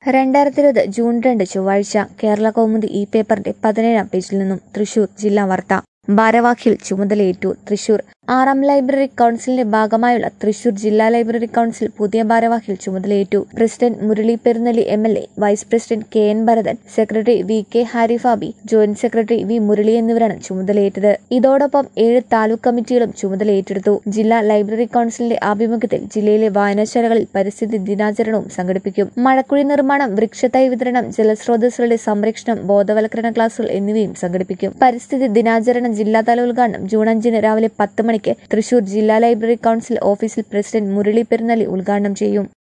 രണ്ടായിരത്തി ഇരുപത് ജൂൺ രണ്ട് ചൊവ്വാഴ്ച കേരള കൗമുദി ഈ പേപ്പറിന്റെ പതിനേഴാം പേജിൽ നിന്നും തൃശൂർ ജില്ലാ വാർത്ത ഭാരവാഹികൾ ചുമതലയേറ്റു തൃശൂർ ആറാം ലൈബ്രറി കൌൺസിലിന്റെ ഭാഗമായുള്ള തൃശൂർ ജില്ലാ ലൈബ്രറി കൌൺസിൽ പുതിയ ഭാരവാഹികൾ ചുമതലയേറ്റു president Murali Perunnali M L A vice president K N Bharathan secretary V K Harifabi joint secretary V Murali എന്നിവരാണ് ചുമതലയേറ്റത് ഇതോടൊപ്പം ഏഴ് താലൂക്ക് കമ്മിറ്റികളും ചുമതലയേറ്റെടുത്തു ജില്ലാ ലൈബ്രറി കൌൺസിലിന്റെ ആഭിമുഖ്യത്തിൽ ജില്ലയിലെ വായനശാലകളിൽ പരിസ്ഥിതി ദിനാചരണവും സംഘടിപ്പിക്കും മഴക്കുഴി നിർമ്മാണം വൃക്ഷത്തൈ വിതരണം ജലസ്രോതസ്സുകളുടെ സംരക്ഷണം ബോധവൽക്കരണ ക്ലാസുകൾ എന്നിവയും സംഘടിപ്പിക്കും പരിസ്ഥിതി ദിനാചരണ ജില്ലാതല ഉദ്ഘാടനം ജൂൺ അഞ്ചിന് രാവിലെ പത്ത് മണിക്ക് തൃശൂർ ജില്ലാ ലൈബ്രറി കൌൺസിൽ ഓഫീസിൽ പ്രസിഡന്റ് മുരളി പെരുന്നലി ഉദ്ഘാടനം ചെയ്യും